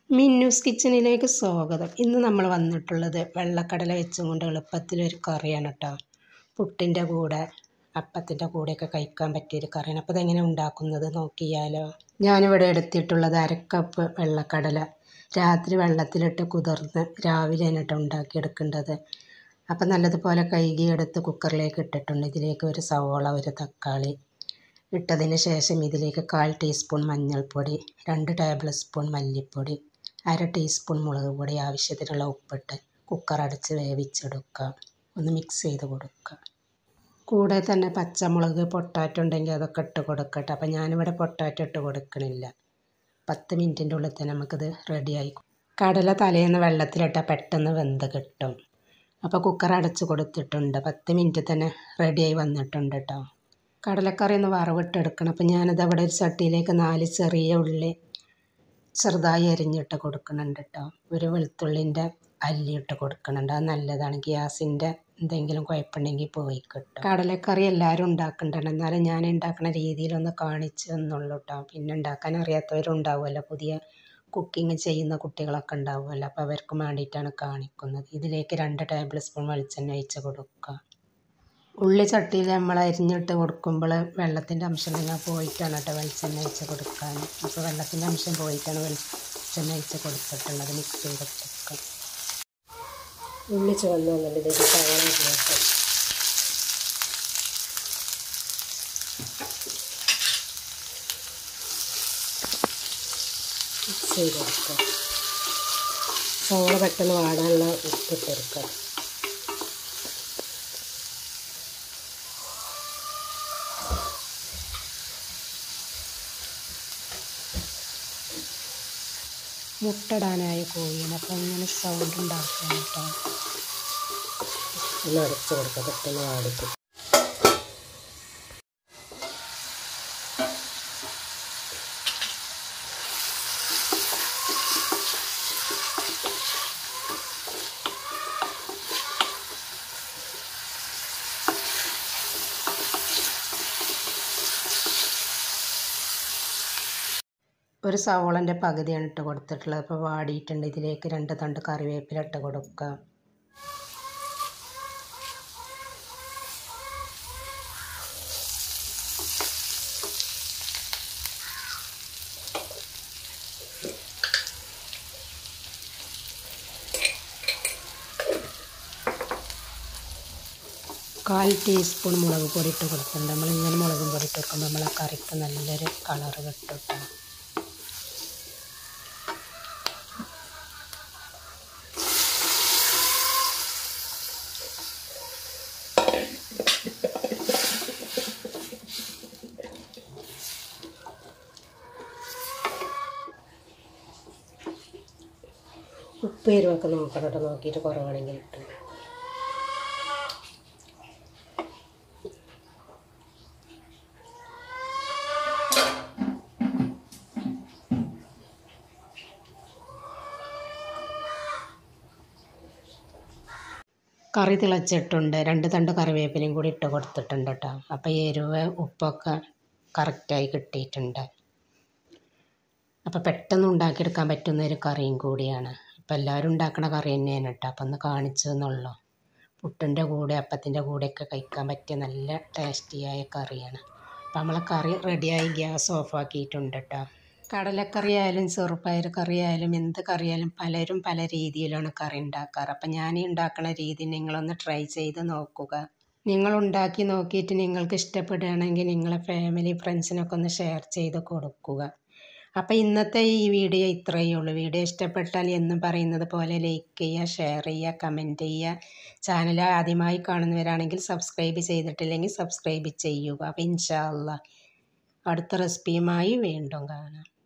മിന്നൂസ് കിച്ചണിലേക്ക് സ്വാഗതം ഇന്ന് നമ്മൾ വന്നിട്ടുള്ളത് വെള്ളക്കടല വെച്ചും കൊണ്ട് എളുപ്പത്തിലൊരു കറിയാണ് കേട്ടോ പുട്ടിൻ്റെ കൂടെ അപ്പത്തിൻ്റെ കൂടെയൊക്കെ കഴിക്കാൻ പറ്റിയൊരു കറിയാണ് അപ്പോൾ ഇതെങ്ങനെ ഉണ്ടാക്കുന്നത് നോക്കിയാലോ ഞാനിവിടെ എടുത്തിട്ടുള്ളത് അരക്കപ്പ് വെള്ളക്കടല രാത്രി വെള്ളത്തിലിട്ട് കുതിർന്ന് രാവിലെയാണ് കേട്ടോ ഉണ്ടാക്കിയെടുക്കേണ്ടത് അപ്പം നല്ലതുപോലെ കഴുകിയെടുത്ത് കുക്കറിലേക്ക് ഇട്ടിട്ടുണ്ട് ഇതിലേക്ക് ഒരു സവോള ഒരു തക്കാളി ഇട്ടതിന് ശേഷം ഇതിലേക്ക് കാൽ ടീസ്പൂൺ മഞ്ഞൾപ്പൊടി രണ്ട് ടേബിൾ സ്പൂൺ മല്ലിപ്പൊടി അര ടീസ്പൂൺ മുളക് പൊടി ആവശ്യത്തിനുള്ള ഉപ്പിട്ട് കുക്കർ അടച്ച് വേവിച്ചെടുക്കുക ഒന്ന് മിക്സ് ചെയ്ത് കൊടുക്കുക കൂടെ തന്നെ പച്ചമുളക് പൊട്ടാറ്റോ ഉണ്ടെങ്കിൽ അതൊക്കെ ഇട്ട് കൊടുക്കട്ടെ അപ്പം ഞാനിവിടെ പൊട്ടാറ്റോ ഇട്ട് കൊടുക്കണില്ല പത്ത് മിനിറ്റിൻ്റെ ഉള്ളിൽ തന്നെ നമുക്കിത് റെഡിയായി കടല തലേന്ന് വെള്ളത്തിലിട്ടാൽ പെട്ടെന്ന് വെന്ത് കിട്ടും അപ്പോൾ കുക്കർ അടച്ച് കൊടുത്തിട്ടുണ്ട് പത്ത് മിനിറ്റ് തന്നെ റെഡിയായി വന്നിട്ടുണ്ട് കേട്ടോ കടലക്കറി ഒന്ന് വറവിട്ടെടുക്കണം അപ്പം ഞാനിത് അവിടെ ഒരു ചട്ടിയിലേക്ക് നാല് ചെറിയ ഉള്ളി ചെറുതായി അരിഞ്ഞിട്ട് കൊടുക്കുന്നുണ്ട് കേട്ടോ ഒരു വെളുത്തുള്ളിൻ്റെ അല്ലിയിട്ട് കൊടുക്കുന്നുണ്ട് അത് നല്ലതാണ് ഗ്യാസിൻ്റെ എന്തെങ്കിലും കുഴപ്പമുണ്ടെങ്കിൽ പോയി കിട്ടും കടലക്കറി എല്ലാവരും ഉണ്ടാക്കുന്നുണ്ട് എന്നാലും ഞാൻ ഉണ്ടാക്കുന്ന രീതിയിലൊന്ന് കാണിച്ചു എന്നുള്ളൂ കേട്ടോ പിന്നെ ഉണ്ടാക്കാൻ അറിയാത്തവരുണ്ടാവുമല്ലോ പുതിയ കുക്കിംഗ് ചെയ്യുന്ന കുട്ടികളൊക്കെ ഉണ്ടാവുമല്ലോ അപ്പോൾ അവർക്ക് വേണ്ടിയിട്ടാണ് കാണിക്കുന്നത് ഇതിലേക്ക് രണ്ട് ടേബിൾ സ്പൂൺ വെളിച്ചെണ്ണ ഒഴിച്ച് കൊടുക്കുക ഉള്ളി ചട്ടിയിൽ നമ്മൾ അരിഞ്ഞിട്ട് കൊടുക്കുമ്പോൾ വെള്ളത്തിൻ്റെ അംശം നിങ്ങൾ പോയിട്ടാണ് കേട്ടോ വെളിച്ചെണ്ണ ഒഴിച്ച് കൊടുക്കാൻ അപ്പോൾ വെള്ളത്തിൻ്റെ അംശം പോയിട്ടാണ് വെളിച്ചെണ്ണ ഒഴിച്ച് കൊടുത്തിട്ടുള്ളത് മിക്സ് ചെയ്ത് കൊടുക്കുക ഉള്ളി ചുവന്ന് വന്നിട്ട് സവാള ഇട്ടിട്ട് മിക്സ് ചെയ്ത് കൊടുക്കുക സവാള പെട്ടെന്ന് വാടാനുള്ള ഉപ്പിട്ട് കൊടുക്കുക മുട്ടടാനായ കോഴിയാണ് അപ്പോൾ ഇങ്ങനെ സൗണ്ട് ഉണ്ടാക്കുക കേട്ടോ ഒന്ന് അടച്ച് കൊടുക്കുക പെട്ടെന്ന് വാടിക്കും ഒരു സവോളൻ്റെ പകുതിയാണ് ഇട്ട് കൊടുത്തിട്ടുള്ളത് അപ്പോൾ വാടിയിട്ടുണ്ട് ഇതിലേക്ക് രണ്ട് തണ്ട് കറിവേപ്പില ഇട്ട് കൊടുക്കുക കാൽ ടീസ്പൂൺ മുളക് പൊടി ഇട്ട് കൊടുത്തിട്ടുണ്ട് നമ്മളിങ്ങനെ മുളകും പൊടി ഇട്ട് കൊടുക്കുമ്പോൾ നമ്മളെ കറിക്ക് നല്ലൊരു കളറ് കിട്ടും കേട്ടോ ഉപ്പ് എരിവൊക്കെ നോക്കണം കേട്ടോ നോക്കിയിട്ട് കുറവാണെങ്കിൽ ഇട്ട് കറി തിളച്ചിട്ടുണ്ട് രണ്ട് തണ്ട് കറിവേപ്പിലയും കൂടി ഇട്ട് കൊടുത്തിട്ടുണ്ട് കേട്ടോ അപ്പോൾ എരിവ് ഉപ്പൊക്കെ കറക്റ്റായി കിട്ടിയിട്ടുണ്ട് അപ്പോൾ പെട്ടെന്ന് ഉണ്ടാക്കിയെടുക്കാൻ പറ്റുന്ന ഒരു കറിയും കൂടിയാണ് അപ്പോൾ എല്ലാവരും ഉണ്ടാക്കണ കറി തന്നെയാണ് കേട്ടോ അപ്പോൾ ഒന്ന് കാണിച്ചു എന്നുള്ളൂ പുട്ടിൻ്റെ കൂടെ അപ്പത്തിൻ്റെ കൂടെയൊക്കെ കഴിക്കാൻ പറ്റിയ നല്ല ടേസ്റ്റിയായ കറിയാണ് അപ്പോൾ നമ്മളെ കറി റെഡിയായി ഗ്യാസ് ഓഫാക്കിയിട്ടുണ്ട് കേട്ടോ കടലക്കറി ആയാലും ചെറുപ്പയർ കറി ആയാലും എന്ത് കറിയായാലും പലരും പല രീതിയിലാണ് കറി ഉണ്ടാക്കാറ് അപ്പം ഞാൻ ഈ ഉണ്ടാക്കുന്ന രീതി നിങ്ങളൊന്ന് ട്രൈ ചെയ്ത് നോക്കുക നിങ്ങൾ ഉണ്ടാക്കി നോക്കിയിട്ട് നിങ്ങൾക്ക് ഇഷ്ടപ്പെടുകയാണെങ്കിൽ നിങ്ങളെ ഫാമിലി ഫ്രണ്ട്സിനൊക്കെ ഒന്ന് ഷെയർ ചെയ്ത് കൊടുക്കുക അപ്പോൾ ഇന്നത്തെ ഈ വീഡിയോ ഇത്രയേ ഉള്ളൂ വീഡിയോ ഇഷ്ടപ്പെട്ടാൽ എന്നും പറയുന്നത് പോലെ ലൈക്ക് ചെയ്യുക ഷെയർ ചെയ്യുക കമൻറ്റ് ചെയ്യുക ചാനൽ ആദ്യമായി കാണുന്നവരാണെങ്കിൽ സബ്സ്ക്രൈബ് ചെയ്തിട്ടില്ലെങ്കിൽ സബ്സ്ക്രൈബ് ചെയ്യുക അപ്പോൾ ഇൻഷാ അള്ളാ അടുത്ത റെസിപ്പിയുമായി വീണ്ടും കാണാം